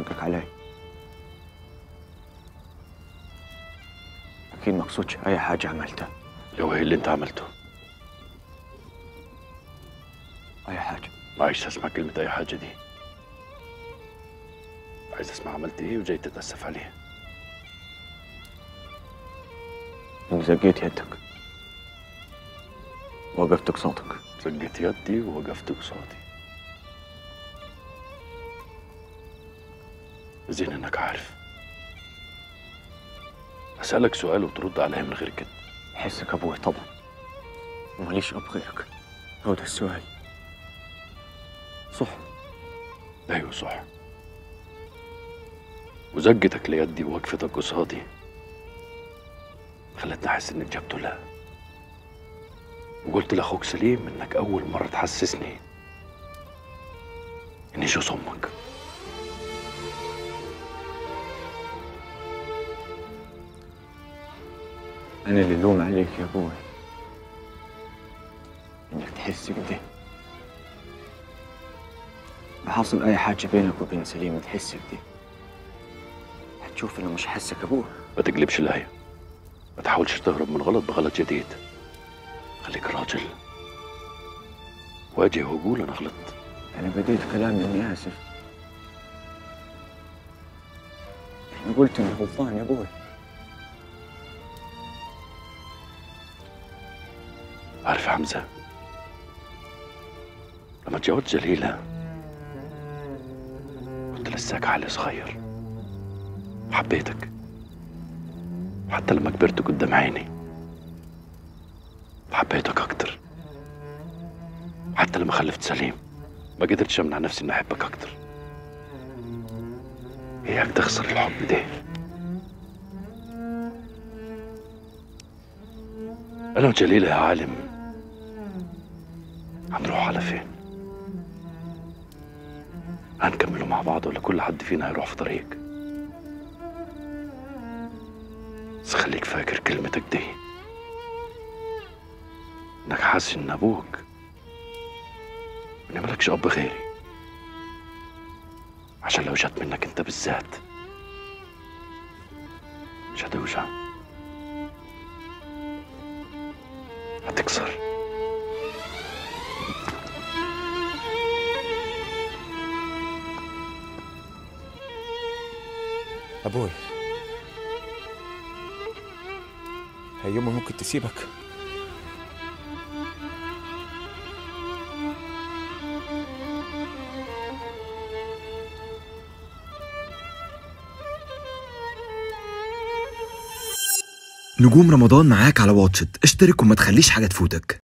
حقك علي أكيد مقصودش أي حاجة عملتها لو ايه اللي انت عملته أي حاجة ما عايز اسمع كلمة أي حاجة دي عايز اسمع عملت ايه وجاي تتأسف عليه إنك زقيت يدك وقفت قصادك زقت يدي ووقفت قصادي زين انك عارف اسألك سؤال وترد عليه من غير كده حسك أبوي طبعا وماليش أب غيرك هو ده السؤال صح ايوه صح وزقتك ليدي ووقفتك قصادي خلتني احس انك جبته لا وقلت لاخوك سليم انك اول مره تحسسني اني جوز امك أنا اللي لوم عليك يا أبوي إنك تحس كده بحصل أي حاجة بينك وبين سليم تحس كده هتشوف إنه مش حسك أبوه ما تقلبش الآية ما تحاولش تهرب من غلط بغلط جديد خليك راجل واجه وقول انا غلطت أنا بديت كلامي إني آسف أنا قلت إني غلطان يا أبوي عارف يا حمزة لما تجاوزت جليلة كنت لساك عيل صغير حبيتك حتى لما كبرت قدام عيني حبيتك أكتر حتى لما خلفت سليم ما قدرتش أمنع نفسي إني أحبك أكتر إياك تخسر الحب ده أنا وجليلة يا عالم هنروح على فين؟ هنكملوا مع بعض ولا كل حد فينا هيروح في طريق؟ بس خليك فاكر كلمتك دي انك حاسس ان ابوك ان مالكش اب غيري عشان لو جت منك انت بالذات مش هتوجع هتكسر أبوي هي يوم ممكن تسيبك نجوم رمضان معاك على واتشت اشترك وما تخليش حاجة تفوتك